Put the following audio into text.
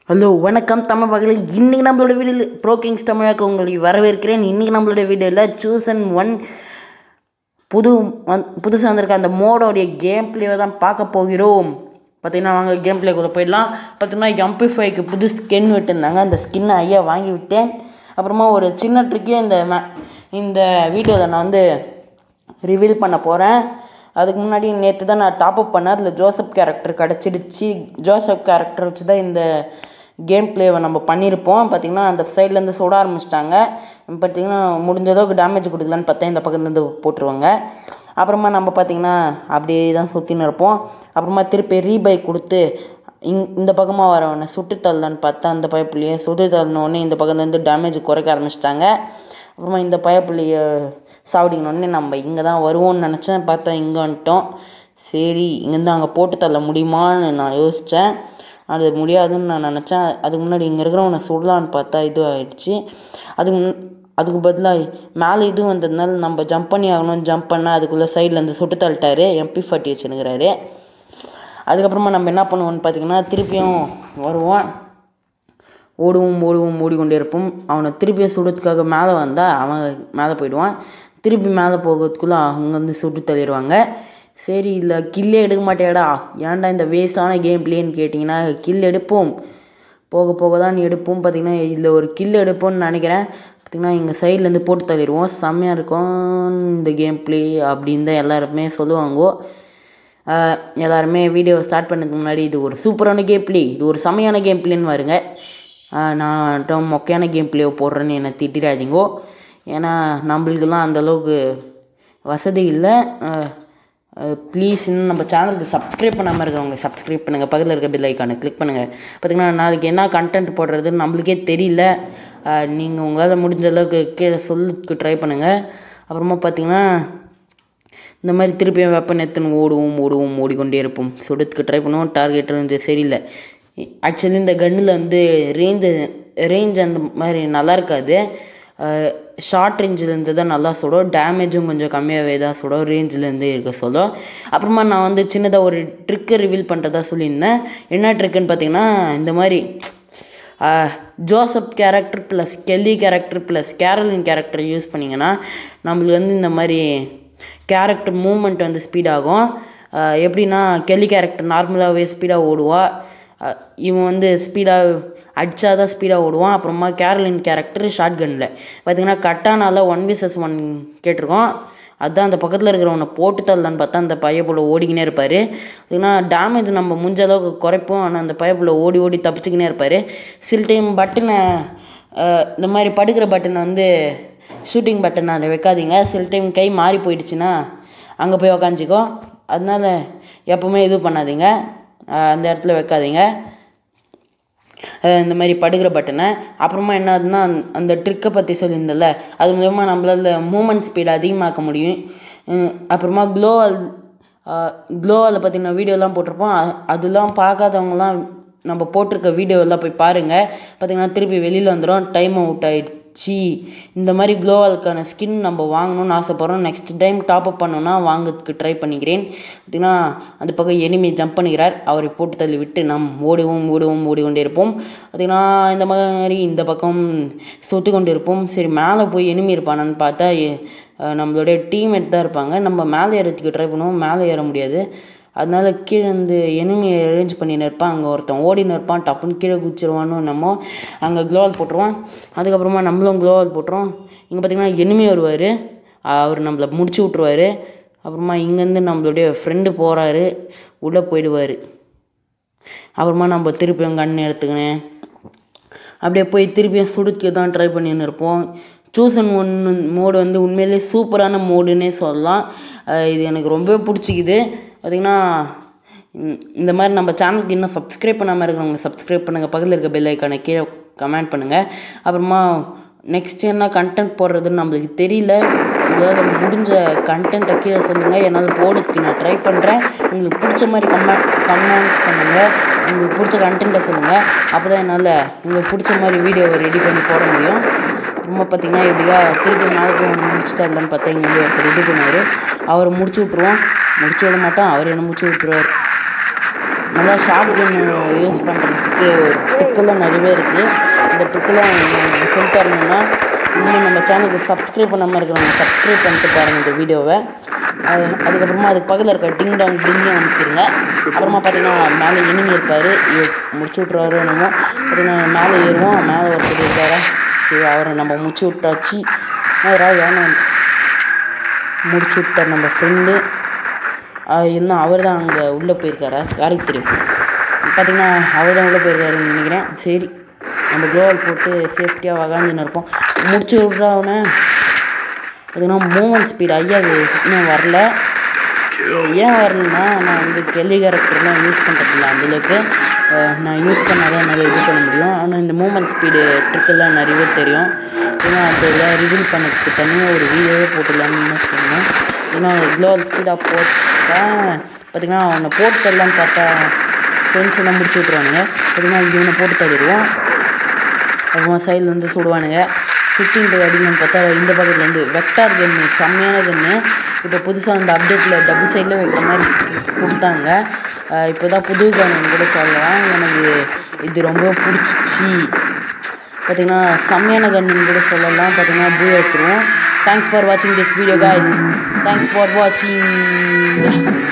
hello வணக்கம் தமிழ் மகளே இன்றைக்கி நம்மளோட வீடியோவில் ப்ரோ கிங்ஸ் தமிழாக்க உங்களை வரவேற்கிறேன் இன்றைக்கி நம்மளோட வீடியோவில் சூசன் ஒன் புது வந் புதுசாக வந்திருக்க அந்த மோடோடைய கேம் பிளேவை தான் பார்க்க போகிறோம் பார்த்தீங்கன்னா வாங்க கேம் பிளேக்குள்ளே போயிடலாம் பார்த்தீங்கன்னா எம்பி ஃபைவ்க்கு புது ஸ்கின் விட்டுருந்தாங்க அந்த ஸ்கின்னை ஐயா வாங்கி விட்டேன் அப்புறமா ஒரு சின்ன ட்ரிக்கே இந்த மே இந்த வீடியோவில் நான் வந்து ரிவீல் பண்ண போகிறேன் அதுக்கு முன்னாடி நேற்று தான் நான் டாப் அப் பண்ணேன் அதில் ஜோசப் கேரக்டர் கிடச்சிடுச்சு ஜோசப் கேரக்டர் வச்சு தான் இந்த கேம் பிளேவை நம்ம பண்ணியிருப்போம் பார்த்திங்கன்னா அந்த சைட்லேருந்து சுட ஆரம்பிச்சிட்டாங்க பார்த்திங்கன்னா முடிஞ்ச அளவுக்கு டேமேஜ் கொடுக்கலான்னு பார்த்தா இந்த பக்கத்துலேருந்து போட்டுருவாங்க அப்புறமா நம்ம பார்த்திங்கன்னா அப்படியே தான் சுற்றின்னு இருப்போம் அப்புறமா திருப்பி ரீபைக் கொடுத்து இங் இந்த பக்கமாக வரவனை சுட்டு தள்ளலான்னு பார்த்தா அந்த பயப்புள்ளையே சுட்டு தள்ளினோடனே இந்த பக்கத்துலேருந்து டேமேஜ் குறைக்க ஆரம்பிச்சிட்டாங்க அப்புறமா இந்த பயப்புள்ளைய சாவடிக்கணுன்னே நம்ம இங்கே தான் வருவோம்னு நினச்சேன் பார்த்தா இங்கே வந்துட்டோம் சரி இங்கேருந்து அங்கே போட்டு தள்ள முடியுமான்னு நான் யோசித்தேன் அது முடியாதுன்னு நான் நினச்சேன் அதுக்கு முன்னாடி இங்கே இருக்கிறவனை சுடலான்னு பார்த்தா இது ஆகிடுச்சு அதுக்கு முன் அதுக்கு பதிலாக மேலே இது வந்ததுனால நம்ம ஜம்ப் பண்ணி ஆகணும் ஜம்ப் பண்ணால் அதுக்குள்ளே சைட்லேருந்து சுட்டு தள்ளிட்டாரு எம்பி ஃபார்ட்டி வச்சுனுக்கிறாரு அதுக்கப்புறமா நம்ம என்ன பண்ணுவோம்னு பார்த்தீங்கன்னா திருப்பியும் வருவோம் ஓடுவோம் ஓடுவோம் ஓடிக்கொண்டே இருப்போம் அவனை திருப்பியும் சுடுறதுக்காக மேலே வந்தால் அவன் மேலே போயிடுவான் திருப்பி மேலே போகிறதுக்குள்ளே அங்கேருந்து சுட்டு தள்ளிடுவாங்க சரி இல்லை கில்லே எடுக்க மாட்டேடா ஏன்டா இந்த வேஸ்டான கேம் பிளேன்னு கேட்டிங்கன்னா கில் எடுப்போம் போக போக தான் எடுப்போம் பார்த்திங்கன்னா இதில் ஒரு கில் எடுப்போம்னு நினைக்கிறேன் பார்த்திங்கன்னா எங்கள் சைட்லேருந்து போட்டு தள்ளிடுவோம் செம்மையாக இருக்கும் இந்த கேம் பிளே அப்படின்னு தான் எல்லாருமே சொல்லுவாங்கோ எல்லாருமே வீடியோ ஸ்டார்ட் பண்ணதுக்கு முன்னாடி இது ஒரு சூப்பரான கேம் பிளே இது ஒரு செம்மையான கேம் பிளேன்னு வருங்க நான் மொக்கையான கேம் பிளேவை போடுறேன்னு என்னை திட்டிடாதீங்கோ ஏன்னா நம்மளுக்கெல்லாம் அந்தளவுக்கு வசதி இல்லை ப்ளீஸ் இன்னும் நம்ம சேனலுக்கு சப்ஸ்கிரைப் பண்ணாமல் இருக்கிறவங்க சப்ஸ்கிரைப் பண்ணுங்கள் பக்கத்தில் இருக்க பெல் ஐக்கானை கிளிக் பண்ணுங்கள் பார்த்திங்கன்னா நாளைக்கு என்ன கண்டென்ட் போடுறதுன்னு நம்மளுக்கே தெரியல நீங்கள் உங்களால் முடிஞ்ச அளவுக்கு கீழே சொல்லுக்கு ட்ரை பண்ணுங்கள் அப்புறமா பார்த்திங்கன்னா இந்த மாதிரி திருப்பியும் வெப்பன் எடுத்துன்னு ஓடுவோம் ஓடுவோம் ஓடிக்கொண்டே இருப்போம் சுடத்துக்கு ட்ரை பண்ணுவோம் டார்கெட் வந்து சரியில்லை ஆக்சுவலி இந்த கன்னில் வந்து ரேஞ்சு ரேஞ்ச் அந்த மாதிரி நல்லா இருக்காது ஷார்ட் ரேஞ்சிலேருந்து தான் நல்லா சுடும் டேமேஜும் கொஞ்சம் கம்மியாகவே தான் சுடும் ரேஞ்சிலேருந்து இருக்க சொல்லும் அப்புறமா நான் வந்து சின்னதாக ஒரு ட்ரிக்கை ரிவீல் பண்ணுறதா சொல்லியிருந்தேன் என்ன ட்ரிக்குன்னு பார்த்தீங்கன்னா இந்த மாதிரி Joseph character plus Kelly character plus Caroline character use பண்ணிங்கன்னா நம்மளுக்கு வந்து இந்த மாதிரி கேரக்டர் மூமெண்ட் வந்து ஸ்பீடாகும் எப்படின்னா கெல்லி கேரக்டர் நார்மலாகவே ஸ்பீடாக ஓடுவா இவன் வந்து ஸ்பீடாக அடித்தா தான் ஸ்பீடாக ஓடுவான் அப்புறமா கேரளின் கேரக்டர் ஷார்ட் கனில் பார்த்திங்கன்னா கட்டானால ஒன் விசஸ் ஒன் கேட்டிருக்கோம் அதுதான் அந்த பக்கத்தில் இருக்கிறவனை போட்டு தள்ளலான்னு பார்த்தா அந்த பையப்புள்ள ஓடிக்கினே இருப்பார் பார்த்திங்கன்னா டேமேஜ் நம்ம முடிஞ்ச அளவுக்கு குறைப்போம் ஆனால் அந்த பையப்புள்ள ஓடி ஓடி தப்பிச்சுக்கினே இருப்பார் சில டைம் பட்டனை இந்த மாதிரி படுக்கிற பட்டனை வந்து ஷூட்டிங் பட்டன் அதை வைக்காதீங்க சில டைம் கை மாறி போயிடுச்சுன்னா அங்கே போய் உக்காஞ்சிக்கோ அதனால் எப்போவுமே இது பண்ணாதீங்க அந்த இடத்துல வைக்காதீங்க இந்த மாதிரி படுகிற பட்டனை அப்புறமா என்ன ஆகுதுன்னா அந்த ட்ரிக்கை பற்றி சொல்லியிருந்தல அது மூலயமா நம்மளால் மூமெண்ட் ஸ்பீட் அதிகமாக்க முடியும் அப்புறமா க்ளோவால் க்ளோவால் பார்த்தீங்கன்னா வீடியோலாம் போட்டிருப்போம் அதெல்லாம் பார்க்காதவங்களாம் நம்ம போட்டிருக்க வீடியோவெல்லாம் போய் பாருங்கள் பார்த்திங்கன்னா திருப்பி வெளியில் வந்துடும் டைம் அவுட் ஆகிடுச்சு இந்த மாதிரி க்ளோவாலுக்கான ஸ்கின் நம்ம வாங்கணும்னு ஆசைப்பட்றோம் நெக்ஸ்ட் டைம் டாப் அப் பண்ணோன்னா வாங்கிறதுக்கு ட்ரை பண்ணிக்கிறேன் பார்த்திங்கன்னா அந்த பக்கம் எனிமி ஜம்ப் பண்ணுகிறார் அவரை போட்டு தள்ளி விட்டு நாம் ஓடுவோம் ஓடுவோம் ஓடிக்கொண்டே இருப்போம் பார்த்திங்கன்னா இந்த மாதிரி இந்த பக்கம் சொத்து கொண்டு இருப்போம் சரி மேலே போய் எனிமி இருப்பானான்னு பார்த்தா நம்மளுடைய டீம்மேட் தான் இருப்பாங்க நம்ம மேலே ஏறதுக்கு ட்ரை பண்ணுவோம் மேலே ஏற முடியாது அதனால கீழே வந்து எனிமி அரேஞ்ச் பண்ணின்னு இருப்பான் அங்கே ஒருத்தன் ஓடின்னு இருப்பான் டப்புன்னு கீழே குச்சிருவான்னு நம்ம அங்கே க்ளோவால் போட்டுருவான் அதுக்கப்புறமா நம்மளும் க்ளோவால் போட்டுருவோம் இங்கே பார்த்திங்கன்னா எனிமி வருவார் அவர் நம்மளை முடிச்சு விட்ருவார் அப்புறமா இங்கேருந்து நம்மளுடைய ஃப்ரெண்டு போகிறாரு உள்ளே போயிடுவார் அப்புறமா நம்ம திருப்பியும் கண் எடுத்துக்கினேன் அப்படியே போய் திருப்பியும் சுடுக்க தான் ட்ரை பண்ணின்னு இருப்போம் சூசன் ஒன்று மோடு வந்து உண்மையிலே சூப்பரான மோடுன்னே சொல்லலாம் இது எனக்கு ரொம்ப பிடிச்சிக்குது பார்த்திங்கன்னா இந்த மாதிரி நம்ம சேனலுக்கு இன்னும் சப்ஸ்கிரைப் பண்ணாமல் இருக்கிறவங்க சப்ஸ்கிரைப் பண்ணுங்கள் பக்கத்தில் இருக்க பெல் ஐக்கானை கீழே கமெண்ட் பண்ணுங்கள் அப்புறமா நெக்ஸ்ட் என்ன கண்டென்ட் போடுறதுன்னு நம்மளுக்கு தெரியல உங்களால் முடிஞ்ச கண்டென்ட்டை கீழே சொல்லுங்கள் என்னால் போடுறதுக்கு நான் ட்ரை பண்ணுறேன் உங்களுக்கு பிடிச்ச மாதிரி கமெண்ட் கமெண்ட் பண்ணுங்கள் உங்களுக்கு பிடிச்ச கண்டென்ட்டை சொல்லுங்கள் அப்போ தான் என்னால் உங்களுக்கு பிடிச்ச மாதிரி வீடியோவை ரெடி பண்ணி போட முடியும் ரொம்ப பார்த்திங்கன்னா எப்படியா திருப்பி மேலே போய் முடிச்சுட்டு இல்லைன்னு பார்த்தா இங்கே வந்து ஒருத்தர் ரெடி பண்ணுவார் அவரை முடிச்சு விட்ருவோம் முடிச்சு விட மாட்டோம் அவர் என்ன முடிச்சு விட்ருவார் நல்லா ஷார்ட் கன் யூஸ் பண்ணுறதுக்கு ட்ரிக்கெல்லாம் நிறையவே இருக்குது இந்த ட்ரிக்கெல்லாம் சொல்லி தரணும்னா இன்னும் நம்ம சேனலுக்கு சப்ஸ்கிரைப் பண்ணாமல் இருக்கிறவங்க சப்ஸ்கிரைப் பண்ணிட்டு பாருங்கள் இந்த வீடியோவை அது அதுக்கப்புறமா அதுக்கு பக்கத்தில் இருக்க டிங் டாங் டிங்கை அனுப்பிடுங்க அப்புறமா பார்த்தீங்கன்னா மேலே எனிமி இருப்பார் முடிச்சு விட்ருவாரு என்னமோ பார்த்தீங்கன்னா மேலே ஏறுவோம் மேலே ஒருத்தர் இருக்காரா சரி அவரை நம்ம முடிச்சு விட்டாச்சு யாராவது வேணும் முடிச்சு விட்டார் நம்ம ஃப்ரெண்டு இன்னும் அவர் தான் அங்கே உள்ளே போயிருக்காரா யாருக்கு தெரியும் பார்த்தீங்கன்னா அவர் தான் உள்ளே போயிருக்காருன்னு நினைக்கிறேன் சரி நம்ம க்ளோவல் போட்டு சேஃப்டியாக வகாந்துன்னு இருப்போம் முடிச்சு விட்றவனே பார்த்தீங்கன்னா மூமெண்ட் ஸ்பீட் ஐயா அது இன்னும் வரல ஏன் வரலன்னா நான் வந்து கெல்லி கேரக்டர்லாம் யூஸ் பண்ணுறதில்ல அந்தளவுக்கு நான் யூஸ் பண்ணாதான் என்னால் இது பண்ண முடியும் ஆனால் இந்த மூமெண்ட் ஸ்பீடு ட்ரிக்கெல்லாம் நிறையவே தெரியும் ஏன்னா அதில் ரிவீல் பண்ணதுக்கு தனியாக ஒரு வீடியோவே போட்டுடலான்னு சொன்னேன் ஏன்னா க்ளோவல் ஸ்பீடாக போட்டால் பார்த்திங்கன்னா அவனை போட்டு தரலான்னு பார்த்தா ஃப்ரெண்ட்ஸ் எல்லாம் முடிச்சு விட்ருவானுங்க பார்த்தீங்கன்னா இவனை போட்டு தள்ளிடுவோம் அப்புறமா சைடில் வந்து சுடுவானுங்க சுட்டின்ட்டு அடிக்கணும்னு பார்த்தா இந்த பக்கத்துலேருந்து வெக்டார் கன்னு செம்மையான கன்று இப்போ புதுசாக அந்த அப்டேட்டில் டபுள் சைடில் வைக்கிற மாதிரி கொடுத்தாங்க இப்போ தான் புது கன்னு கூட சொல்லலாம் எனக்கு இது ரொம்ப பிடிச்சிச்சு பார்த்தீங்கன்னா செம்மையான கன்னுன்னு கூட சொல்லலாம் பார்த்தீங்கன்னா பூ எடுத்துருவோம் தேங்க்ஸ் ஃபார் வாட்சிங் this video guys thanks for வாட்சிங்